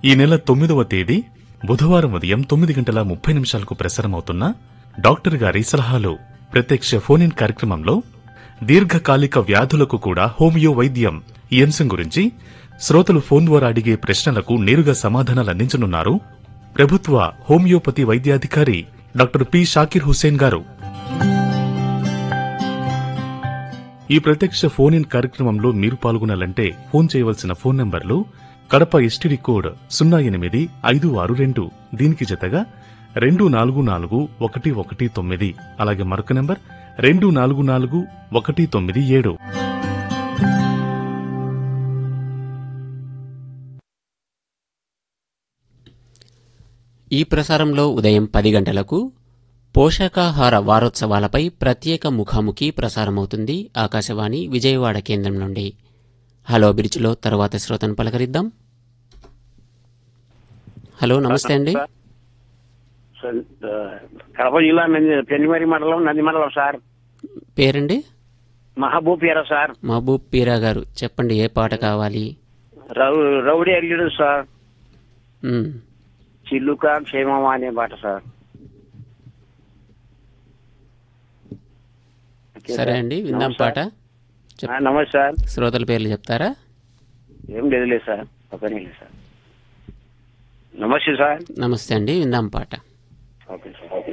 ఈ నెల తొమ్మిదవ తేదీ బుధవారం ఉదయం తొమ్మిది గంటల ముప్పై నిమిషాలకు ప్రసారమవుతున్న డాక్టర్ గారి సలహాలు ప్రత్యక్ష ఫోన్ ఇన్ కార్యక్రమంలో దీర్ఘకాలిక వ్యాధులకు కూడా హోమియో వైద్యం ఈ అంశం గురించి శ్రోతలు ఫోన్ ద్వారా అడిగే ప్రశ్నలకు నేరుగా సమాధానాలు అందించనున్నారు ప్రభుత్వ హోమియోపతి వైద్యాధికారి డాక్టర్ పి షాకిర్ హుస్సేన్ గారు ఈ ప్రత్యక్ష ఫోన్ ఇన్ కార్యక్రమంలో మీరు పాల్గొనాలంటే ఫోన్ చేయవలసిన ఫోన్ నంబర్లు కడప ఎస్టీడీ కోడ్ సున్నా ఎనిమిది ఐదు ఆరు రెండు దీనికి జతగా రెండు నాలుగు నాలుగు ఒకటి ఒకటి తొమ్మిది అలాగే మరొక నంబర్ రెండు నాలుగు నాలుగు ఒకటి తొమ్మిది ఏడు ఈ ప్రసారంలో ఉదయం పది గంటలకు పోషకాహార వారోత్సవాలపై ప్రత్యేక ముఖాముఖి ప్రసారమవుతుంది ఆకాశవాణి విజయవాడ కేంద్రం నుండి హలో బిరిచిలో తర్వాత శ్రోతను పలకరిద్దాం హలో నమస్తే అండి సార్ ఆ, కడప జిల్లా నంది పెళ్లిమరి మండలం నంది మండలం సార్ పేరండి మహబూబ్ పేరా సార్ మహబూబ్ పీరా గారు చెప్పండి ఏ పాట కావాలి రౌ రౌడీ అల్లుడు సార్ మ్, చిల్లుక క్షేమమా అనే పాట సార్ ఓకే సరే సార్. అండి విందాం నమస్తే పాట సార్. ఆ, నమస్తే సార్ శ్రోతల పేర్లు చెప్తారా ఏం లేదులే సార్ ఒకనే లేదు సార్ నమస్తే సార్ నమస్తే అండి విందాం పాట ఓకే సార్